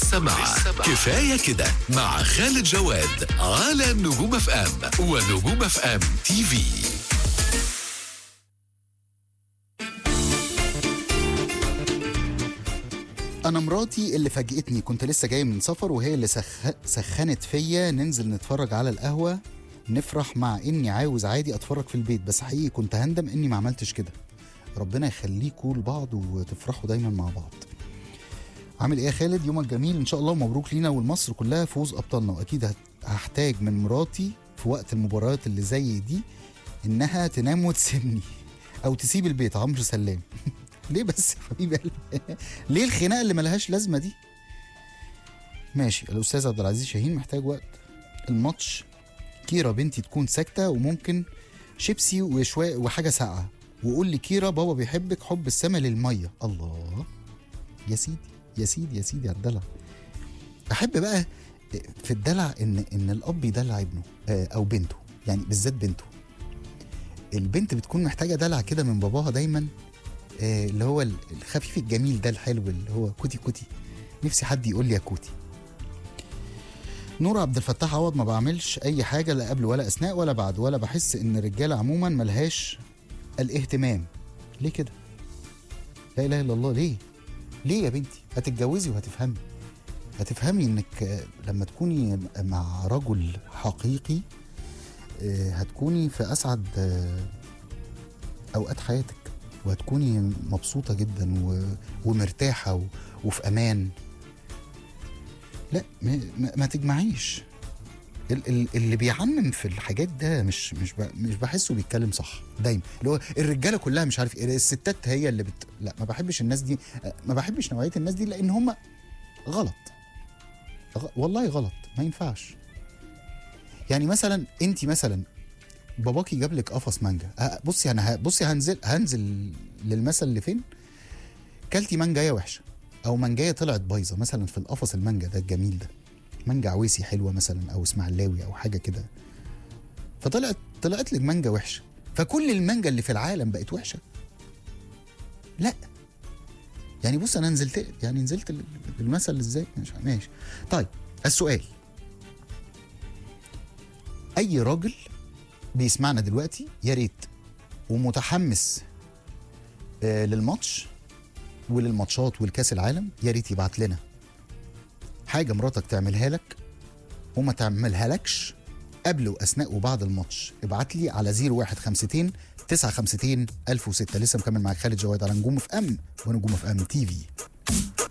السماعة كفاية كده مع خالد جواد على نجوم اف ام ونجوم اف ام تي في انا مراتي اللي فاجئتني كنت لسه جاي من سفر وهي اللي سخ... سخنت فيا ننزل نتفرج على القهوه نفرح مع اني عاوز عادي اتفرج في البيت بس حقيقي كنت هندم اني ما عملتش كده ربنا يخليكوا لبعض وتفرحوا دايما مع بعض عامل ايه يا خالد يومك جميل ان شاء الله ومبروك لينا ولمصر كلها فوز ابطالنا واكيد هت- هحتاج من مراتي في وقت المباريات اللي زي دي انها تنام وتسيبني او تسيب البيت عمرو سلام ليه بس يا حبيبي قلبي؟ ليه الخناقه اللي ملهاش لازمه دي ماشي الاستاذ عبد العزيز شاهين محتاج وقت الماتش كيرا بنتي تكون ساكته وممكن شيبسي وشوية وحاجه ساقعه وقول لي كيرا بابا بيحبك حب السما للميه الله يا سيدي يا سيدي يا سيدي على الدلع احب بقى في الدلع ان ان الاب يدلع ابنه آه، او بنته يعني بالذات بنته البنت بتكون محتاجه دلع كده من باباها دايما آه، اللي هو ال- الخفيف الجميل ده الحلو اللي هو كوتي كوتي نفسي حد يقول لي يا كوتي نور عبد الفتاح عوض ما بعملش اي حاجه لا قبل ولا اثناء ولا بعد ولا بحس ان الرجاله عموما ملهاش الاهتمام ليه كده لا اله الا الله ليه ليه يا بنتي هتتجوزي وهتفهمي هتفهمي انك آه، لما تكوني مع رجل حقيقي آه، هتكوني في اسعد آه، اوقات حياتك وهتكوني مبسوطه جدا و... ومرتاحه و... وفي امان لا ما, ما, ما تجمعيش ال- ال- اللي بيعمم في الحاجات ده مش مش ب- مش بحسه بيتكلم صح دايما اللي هو الرجاله كلها مش عارف ايه الستات هي اللي بت... لا ما بحبش الناس دي ما بحبش نوعيه الناس دي لان هم غلط غ... والله غلط ما ينفعش يعني مثلا انت مثلا باباكي جاب لك قفص مانجا أه، بصي انا ه- بصي هنزل هنزل للمثل اللي فين كلتي مانجايه وحشه او مانجايه طلعت بايظه مثلا في القفص المانجا ده الجميل ده مانجا عويسي حلوه مثلا او اسماعيلاوي او حاجه كده فطلعت طلعت لك مانجا وحشه فكل المانجا اللي في العالم بقت وحشه لا يعني بص انا نزلت يعني نزلت ال- المثل ازاي ماشي ماشي طيب السؤال اي راجل بيسمعنا دلوقتي يا ريت ومتحمس آه، للماتش وللماتشات والكاس العالم يا ريت يبعت لنا حاجه مراتك تعملها لك وما تعملها لكش قبل واثناء وبعد الماتش ابعت لي على 0152 952 1006 لسه مكمل معاك خالد جواد على نجوم في ام ونجوم في ام تي في